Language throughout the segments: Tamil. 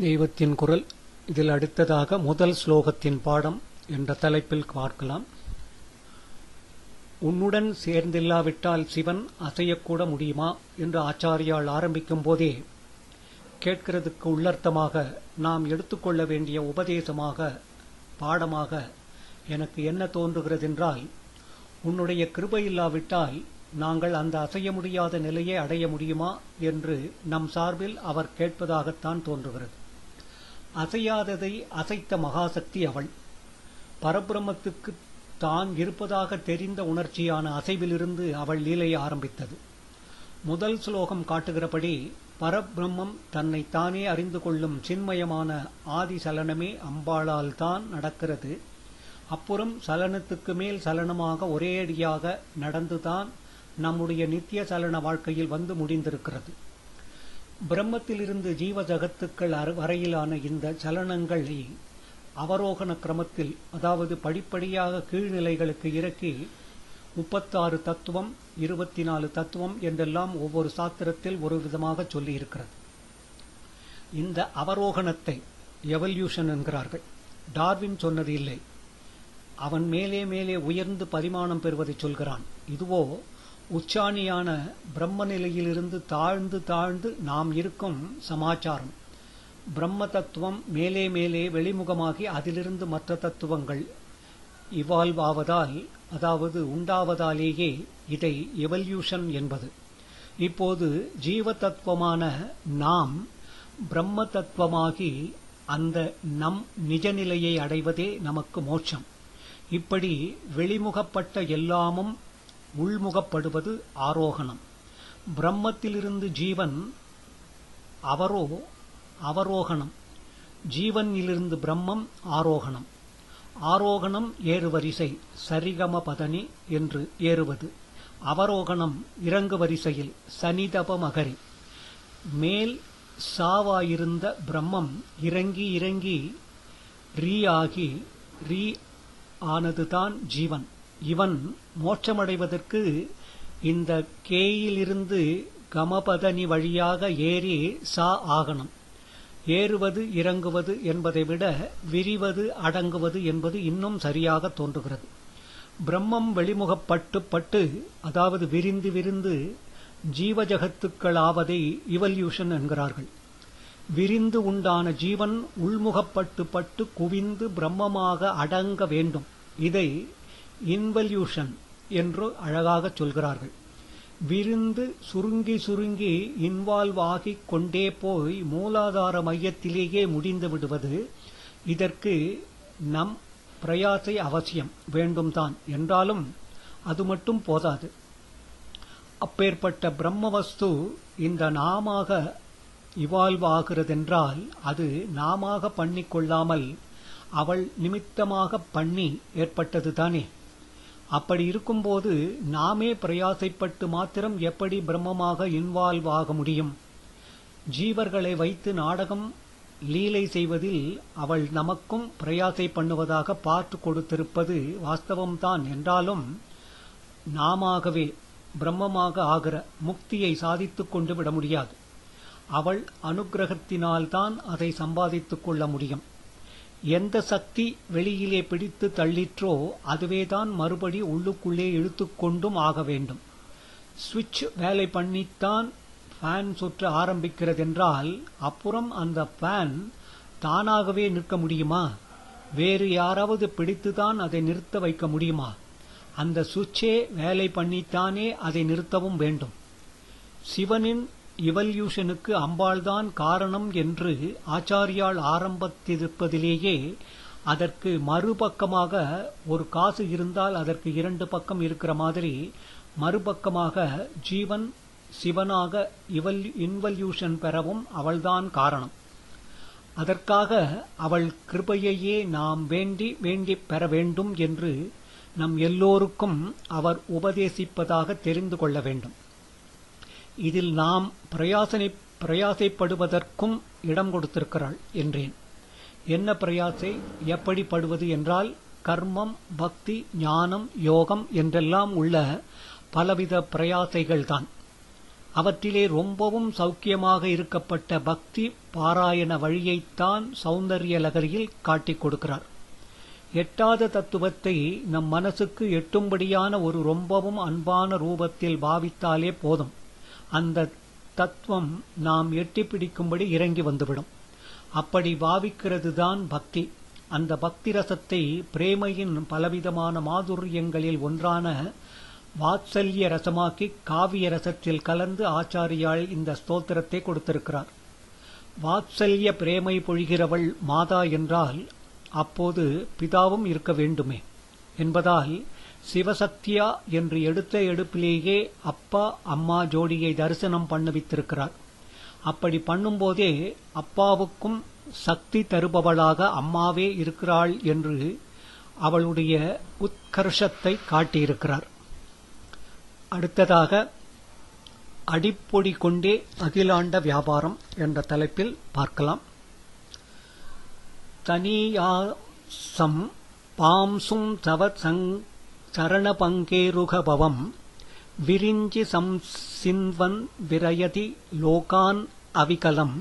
தெய்வத்தின் குரல் இதில் அடுத்ததாக முதல் ஸ்லோகத்தின் பாடம் என்ற தலைப்பில் பார்க்கலாம் உன்னுடன் சேர்ந்தில்லாவிட்டால் சிவன் அசையக்கூட முடியுமா என்று ஆச்சாரியால் ஆரம்பிக்கும் போதே கேட்கிறதுக்கு உள்ளர்த்தமாக நாம் எடுத்துக்கொள்ள வேண்டிய உபதேசமாக பாடமாக எனக்கு என்ன தோன்றுகிறதென்றால் உன்னுடைய கிருபை இல்லாவிட்டால் நாங்கள் அந்த அசைய முடியாத நிலையை அடைய முடியுமா என்று நம் சார்பில் அவர் கேட்பதாகத்தான் தோன்றுகிறது அசையாததை அசைத்த மகாசக்தி அவள் பரபிரமத்துக்கு தான் இருப்பதாக தெரிந்த உணர்ச்சியான அசைவிலிருந்து அவள் லீலை ஆரம்பித்தது முதல் ஸ்லோகம் காட்டுகிறபடி பரபிரம்மம் தன்னை தானே அறிந்து கொள்ளும் சின்மயமான ஆதி சலனமே அம்பாளால் தான் நடக்கிறது அப்புறம் சலனத்துக்கு மேல் சலனமாக ஒரேடியாக நடந்துதான் நம்முடைய நித்திய சலன வாழ்க்கையில் வந்து முடிந்திருக்கிறது பிரம்மத்திலிருந்து ஜீவ ஜகத்துக்கள் வரையிலான இந்த சலனங்களை அவரோகண கிரமத்தில் அதாவது படிப்படியாக கீழ்நிலைகளுக்கு இறக்கி முப்பத்தாறு தத்துவம் இருபத்தி நாலு தத்துவம் என்றெல்லாம் ஒவ்வொரு சாத்திரத்தில் ஒரு விதமாக சொல்லியிருக்கிறது இந்த அவரோகணத்தை எவல்யூஷன் என்கிறார்கள் டார்வின் சொன்னது இல்லை அவன் மேலே மேலே உயர்ந்து பரிமாணம் பெறுவதை சொல்கிறான் இதுவோ உச்சாணியான பிரம்ம நிலையிலிருந்து தாழ்ந்து தாழ்ந்து நாம் இருக்கும் சமாச்சாரம் பிரம்ம தத்துவம் மேலே மேலே வெளிமுகமாகி அதிலிருந்து மற்ற தத்துவங்கள் இவால்வ் ஆவதால் அதாவது உண்டாவதாலேயே இதை எவல்யூஷன் என்பது இப்போது ஜீவ தத்துவமான நாம் பிரம்ம தத்துவமாகி அந்த நம் நிஜநிலையை அடைவதே நமக்கு மோட்சம் இப்படி வெளிமுகப்பட்ட எல்லாமும் உள்முகப்படுவது ஆரோகணம் பிரம்மத்திலிருந்து ஜீவன் அவரோ அவரோகணம் ஜீவனிலிருந்து பிரம்மம் ஆரோகணம் ஆரோகணம் ஏறுவரிசை சரிகம பதனி என்று ஏறுவது அவரோகணம் இறங்கு வரிசையில் சனிதப மகரி மேல் சாவாயிருந்த பிரம்மம் இறங்கி இறங்கி ரீ ஆகி ரீ ஆனதுதான் ஜீவன் இவன் மோட்சமடைவதற்கு இந்த கேயிலிருந்து கமபதனி வழியாக ஏறி சா ஆகணும் ஏறுவது இறங்குவது என்பதை விட விரிவது அடங்குவது என்பது இன்னும் சரியாக தோன்றுகிறது பிரம்மம் வெளிமுகப்பட்டு பட்டு அதாவது விரிந்து விரிந்து ஜீவஜகத்துக்கள் ஆவதை இவல்யூஷன் என்கிறார்கள் விரிந்து உண்டான ஜீவன் உள்முகப்பட்டு பட்டு குவிந்து பிரம்மமாக அடங்க வேண்டும் இதை இன்வல்யூஷன் என்று அழகாக சொல்கிறார்கள் விரிந்து சுருங்கி சுருங்கி இன்வால்வ் ஆகிக் கொண்டே போய் மூலாதார மையத்திலேயே முடிந்து விடுவது இதற்கு நம் பிரயாசை அவசியம் வேண்டும்தான் என்றாலும் அது மட்டும் போதாது அப்பேற்பட்ட பிரம்மவஸ்து இந்த நாமாக இவால்வ் ஆகிறதென்றால் அது நாமாக பண்ணிக்கொள்ளாமல் அவள் நிமித்தமாக பண்ணி ஏற்பட்டது தானே அப்படி இருக்கும்போது நாமே பிரயாசைப்பட்டு மாத்திரம் எப்படி பிரம்மமாக இன்வால்வ் ஆக முடியும் ஜீவர்களை வைத்து நாடகம் லீலை செய்வதில் அவள் நமக்கும் பிரயாசை பண்ணுவதாக பார்த்து கொடுத்திருப்பது வாஸ்தவம்தான் என்றாலும் நாமாகவே பிரம்மமாக ஆகிற முக்தியை சாதித்துக் கொண்டு விட முடியாது அவள் அனுகிரகத்தினால்தான் அதை சம்பாதித்துக் கொள்ள முடியும் எந்த சக்தி வெளியிலே பிடித்து தள்ளிற்றோ அதுவேதான் மறுபடி உள்ளுக்குள்ளே இழுத்துக்கொண்டும் ஆக வேண்டும் சுவிட்ச் வேலை பண்ணித்தான் ஃபேன் சுற்ற ஆரம்பிக்கிறதென்றால் அப்புறம் அந்த ஃபேன் தானாகவே நிற்க முடியுமா வேறு யாராவது பிடித்துதான் அதை நிறுத்த வைக்க முடியுமா அந்த சுவிட்சே வேலை பண்ணித்தானே அதை நிறுத்தவும் வேண்டும் சிவனின் இவல்யூஷனுக்கு அம்பாள்தான் காரணம் என்று ஆச்சாரியால் ஆரம்பித்திருப்பதிலேயே அதற்கு மறுபக்கமாக ஒரு காசு இருந்தால் அதற்கு இரண்டு பக்கம் இருக்கிற மாதிரி மறுபக்கமாக ஜீவன் சிவனாக இவல் இன்வல்யூஷன் பெறவும் அவள்தான் காரணம் அதற்காக அவள் கிருபையையே நாம் வேண்டி வேண்டி பெற வேண்டும் என்று நம் எல்லோருக்கும் அவர் உபதேசிப்பதாக தெரிந்து கொள்ள வேண்டும் இதில் நாம் பிரயாசனை பிரயாசைப்படுவதற்கும் இடம் கொடுத்திருக்கிறாள் என்றேன் என்ன பிரயாசை எப்படி படுவது என்றால் கர்மம் பக்தி ஞானம் யோகம் என்றெல்லாம் உள்ள பலவித பிரயாசைகள்தான் அவற்றிலே ரொம்பவும் சௌக்கியமாக இருக்கப்பட்ட பக்தி பாராயண வழியைத்தான் சௌந்தர்ய லகரியில் காட்டிக் கொடுக்கிறார் எட்டாத தத்துவத்தை நம் மனசுக்கு எட்டும்படியான ஒரு ரொம்பவும் அன்பான ரூபத்தில் பாவித்தாலே போதும் அந்த தத்துவம் நாம் எட்டி பிடிக்கும்படி இறங்கி வந்துவிடும் அப்படி பாவிக்கிறது தான் பக்தி அந்த பக்தி ரசத்தை பிரேமையின் பலவிதமான மாதுரியங்களில் ஒன்றான வாத்சல்ய ரசமாக்கி காவிய ரசத்தில் கலந்து ஆச்சாரியால் இந்த ஸ்தோத்திரத்தை கொடுத்திருக்கிறார் வாத்சல்ய பிரேமை பொழிகிறவள் மாதா என்றால் அப்போது பிதாவும் இருக்க வேண்டுமே என்பதால் சிவசக்தியா என்று எடுத்த எடுப்பிலேயே அப்பா அம்மா ஜோடியை தரிசனம் பண்ணுவித்திருக்கிறார் அப்படி பண்ணும்போதே அப்பாவுக்கும் சக்தி தருபவளாக அம்மாவே இருக்கிறாள் என்று அவளுடைய உத்கர்ஷத்தை காட்டியிருக்கிறார் அடுத்ததாக அடிப்பொடி கொண்டே அகிலாண்ட வியாபாரம் என்ற தலைப்பில் பார்க்கலாம் தனியாசம் பாம்சும் தவ சங் சரணபங்கேருகபவம் விரிஞ்சி சம்சின்வன் விரயதி லோகான் அவிகலம்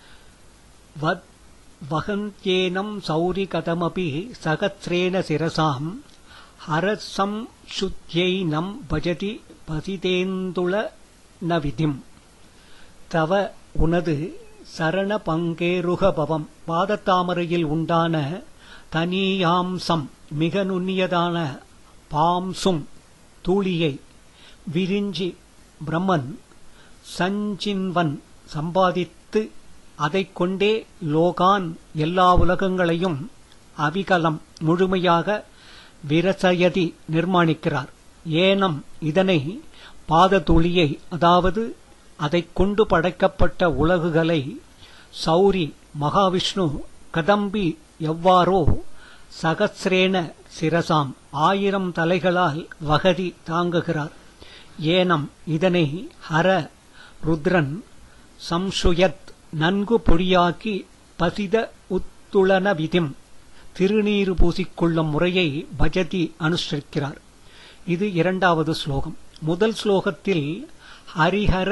வத் வகந்தேனம் சௌரிகதமபி சகத்ரேன சிரசாம் ஹரசம் சுத்யை நம் பஜதி பதிதேந்துள ந விதிம் தவ உனது சரண பங்கேருகபவம் பாதத்தாமரையில் உண்டான தனியாம்சம் மிக நுண்ணியதான பாம்சும் தூளியை விரிஞ்சி பிரம்மன் சஞ்சின்வன் சம்பாதித்து அதைக் கொண்டே லோகான் எல்லா உலகங்களையும் அவிகலம் முழுமையாக விரசயதி நிர்மாணிக்கிறார் ஏனம் இதனை பாததுளியை அதாவது அதைக் கொண்டு படைக்கப்பட்ட உலகுகளை சௌரி மகாவிஷ்ணு கதம்பி எவ்வாறோ சகசிரேன சிரசாம் ஆயிரம் தலைகளால் வகதி தாங்குகிறார் ஏனம் இதனை ஹர ருத்ரன் சம்சுயத் நன்கு பொடியாக்கி பசித உத்துளன விதிம் திருநீறு பூசிக்கொள்ளும் முறையை பஜதி அனுஷ்டிக்கிறார் இது இரண்டாவது ஸ்லோகம் முதல் ஸ்லோகத்தில் ஹரிஹர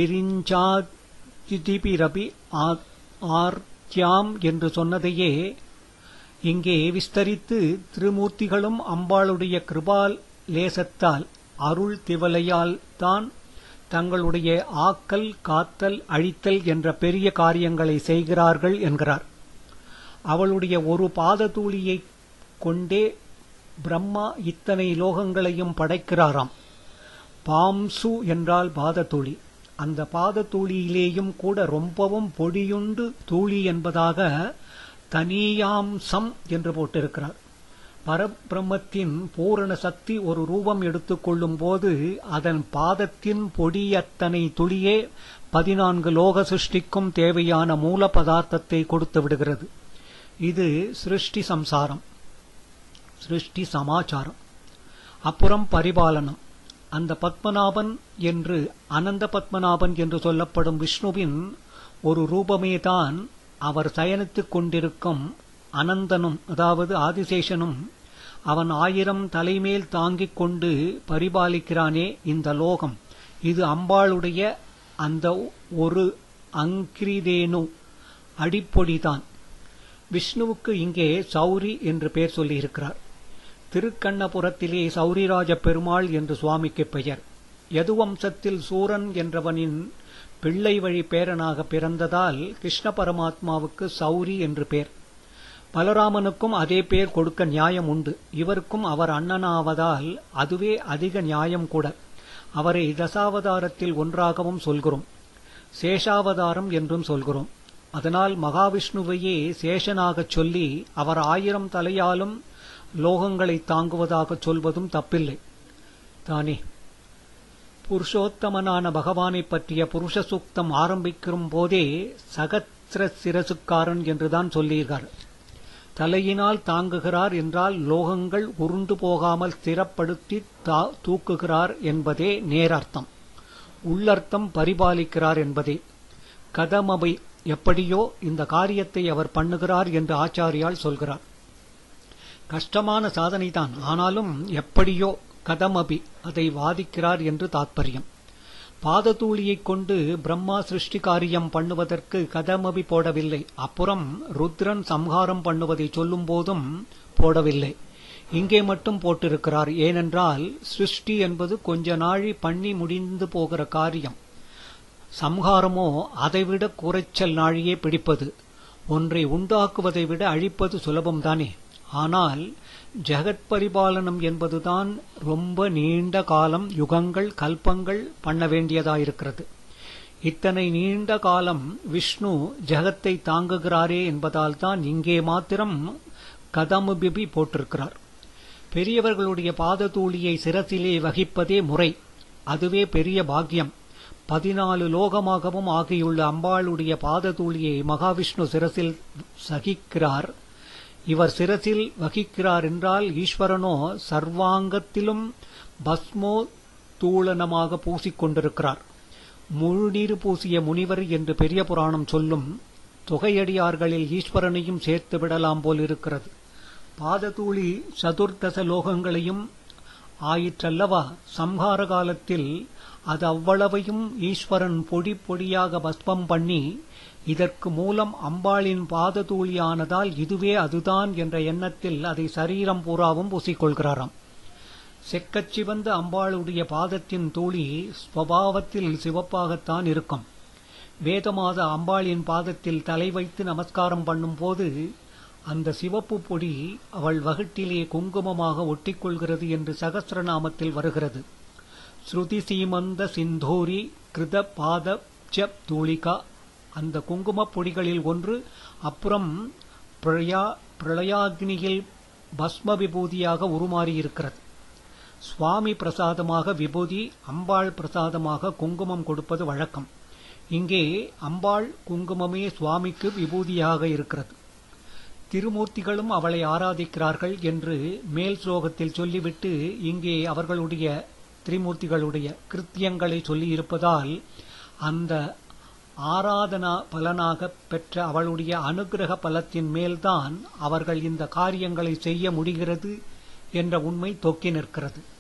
விரிஞ்சாதிபிரபி ஆர்த்தியாம் என்று சொன்னதையே இங்கே விஸ்தரித்து திருமூர்த்திகளும் அம்பாளுடைய கிருபால் லேசத்தால் அருள் திவலையால் தான் தங்களுடைய ஆக்கல் காத்தல் அழித்தல் என்ற பெரிய காரியங்களை செய்கிறார்கள் என்கிறார் அவளுடைய ஒரு பாததூளியைக் கொண்டே பிரம்மா இத்தனை லோகங்களையும் படைக்கிறாராம் பாம்சு என்றால் பாதத்தூளி அந்த பாதத்தூளியிலேயும் கூட ரொம்பவும் பொடியுண்டு தூளி என்பதாக தனியாம்சம் என்று போட்டிருக்கிறார் பரபிரம்மத்தின் பூரண சக்தி ஒரு ரூபம் எடுத்துக்கொள்ளும் போது அதன் பாதத்தின் பொடியத்தனை துளியே பதினான்கு லோக சிருஷ்டிக்கும் தேவையான மூல பதார்த்தத்தை கொடுத்து விடுகிறது இது சிருஷ்டி சம்சாரம் சிருஷ்டி சமாச்சாரம் அப்புறம் பரிபாலனம் அந்த பத்மநாபன் என்று அனந்த பத்மநாபன் என்று சொல்லப்படும் விஷ்ணுவின் ஒரு ரூபமேதான் அவர் சயனித்துக் கொண்டிருக்கும் அனந்தனும் அதாவது ஆதிசேஷனும் அவன் ஆயிரம் தலைமேல் தாங்கிக் கொண்டு பரிபாலிக்கிறானே இந்த லோகம் இது அம்பாளுடைய அந்த ஒரு அங்கிரிதேனு அடிப்பொடிதான் விஷ்ணுவுக்கு இங்கே சௌரி என்று பெயர் சொல்லியிருக்கிறார் திருக்கண்ணபுரத்திலே சௌரிராஜ பெருமாள் என்று சுவாமிக்கு பெயர் யதுவம்சத்தில் சூரன் என்றவனின் பிள்ளை வழி பேரனாக பிறந்ததால் கிருஷ்ண பரமாத்மாவுக்கு சௌரி என்று பெயர் பலராமனுக்கும் அதே பெயர் கொடுக்க நியாயம் உண்டு இவருக்கும் அவர் அண்ணனாவதால் அதுவே அதிக நியாயம் கூட அவரை தசாவதாரத்தில் ஒன்றாகவும் சொல்கிறோம் சேஷாவதாரம் என்றும் சொல்கிறோம் அதனால் மகாவிஷ்ணுவையே சேஷனாகச் சொல்லி அவர் ஆயிரம் தலையாலும் லோகங்களை தாங்குவதாகச் சொல்வதும் தப்பில்லை தானே புருஷோத்தமனான பகவானை பற்றிய புருஷ சூக்தம் ஆரம்பிக்கும் போதே சகத்ர சிரசுக்காரன் என்றுதான் சொல்லியிருக்கார் தலையினால் தாங்குகிறார் என்றால் லோகங்கள் உருண்டு போகாமல் ஸ்திரப்படுத்தி தூக்குகிறார் என்பதே நேரர்த்தம் உள்ளர்த்தம் பரிபாலிக்கிறார் என்பதே கதமபை எப்படியோ இந்த காரியத்தை அவர் பண்ணுகிறார் என்று ஆச்சாரியால் சொல்கிறார் கஷ்டமான சாதனைதான் ஆனாலும் எப்படியோ கதமபி அதை வாதிக்கிறார் என்று தாத்பரியம் பாததூளியைக் கொண்டு பிரம்மா சிருஷ்டி காரியம் பண்ணுவதற்கு கதமபி போடவில்லை அப்புறம் ருத்ரன் சம்ஹாரம் பண்ணுவதை சொல்லும் போதும் போடவில்லை இங்கே மட்டும் போட்டிருக்கிறார் ஏனென்றால் சிருஷ்டி என்பது கொஞ்ச நாழி பண்ணி முடிந்து போகிற காரியம் சம்ஹாரமோ அதைவிட குறைச்சல் நாழியே பிடிப்பது ஒன்றை உண்டாக்குவதை விட அழிப்பது சுலபம்தானே ஆனால் ஜெகத் பரிபாலனம் என்பதுதான் ரொம்ப நீண்ட காலம் யுகங்கள் கல்பங்கள் பண்ண வேண்டியதாயிருக்கிறது இத்தனை நீண்ட காலம் விஷ்ணு ஜெகத்தை தாங்குகிறாரே என்பதால் தான் இங்கே மாத்திரம் கதமுபிபி போட்டிருக்கிறார் பெரியவர்களுடைய பாததூளியை சிரசிலே வகிப்பதே முறை அதுவே பெரிய பாக்கியம் பதினாலு லோகமாகவும் ஆகியுள்ள அம்பாளுடைய பாததூளியை மகாவிஷ்ணு சிரசில் சகிக்கிறார் இவர் சிரசில் வகிக்கிறார் என்றால் ஈஸ்வரனோ சர்வாங்கத்திலும் பஸ்மோ தூளனமாக பூசிக்கொண்டிருக்கிறார் முழுநீர் பூசிய முனிவர் என்று பெரிய புராணம் சொல்லும் தொகையடியார்களில் ஈஸ்வரனையும் சேர்த்து விடலாம் போல் இருக்கிறது பாததூளி சதுர்தச லோகங்களையும் ஆயிற்றல்லவா சம்ஹார காலத்தில் அது அவ்வளவையும் ஈஸ்வரன் பொடி பொடியாக பஸ்பம் பண்ணி இதற்கு மூலம் அம்பாளின் பாததூளியானதால் இதுவே அதுதான் என்ற எண்ணத்தில் அதை சரீரம் பூராவும் பூசிக்கொள்கிறாராம் செக்கச் சிவந்த அம்பாளுடைய பாதத்தின் தூளி ஸ்வபாவத்தில் சிவப்பாகத்தான் இருக்கும் வேதமாத அம்பாளின் பாதத்தில் தலை வைத்து நமஸ்காரம் பண்ணும்போது அந்த சிவப்பு பொடி அவள் வகுட்டிலே குங்குமமாக ஒட்டிக்கொள்கிறது என்று சகசிரநாமத்தில் வருகிறது ஸ்ருதி சீமந்த சிந்தூரி கிருத பாத தூளிகா அந்த குங்குமப் பொடிகளில் ஒன்று அப்புறம் பிரயா பிரளயாக்னியில் பஸ்ம விபூதியாக உருமாறியிருக்கிறது சுவாமி பிரசாதமாக விபூதி அம்பாள் பிரசாதமாக குங்குமம் கொடுப்பது வழக்கம் இங்கே அம்பாள் குங்குமமே சுவாமிக்கு விபூதியாக இருக்கிறது திருமூர்த்திகளும் அவளை ஆராதிக்கிறார்கள் என்று மேல் ஸ்லோகத்தில் சொல்லிவிட்டு இங்கே அவர்களுடைய திரிமூர்த்திகளுடைய கிருத்தியங்களை சொல்லியிருப்பதால் அந்த ஆராதனா பலனாக பெற்ற அவளுடைய அனுகிரக பலத்தின் மேல்தான் அவர்கள் இந்த காரியங்களை செய்ய முடிகிறது என்ற உண்மை தொக்கி நிற்கிறது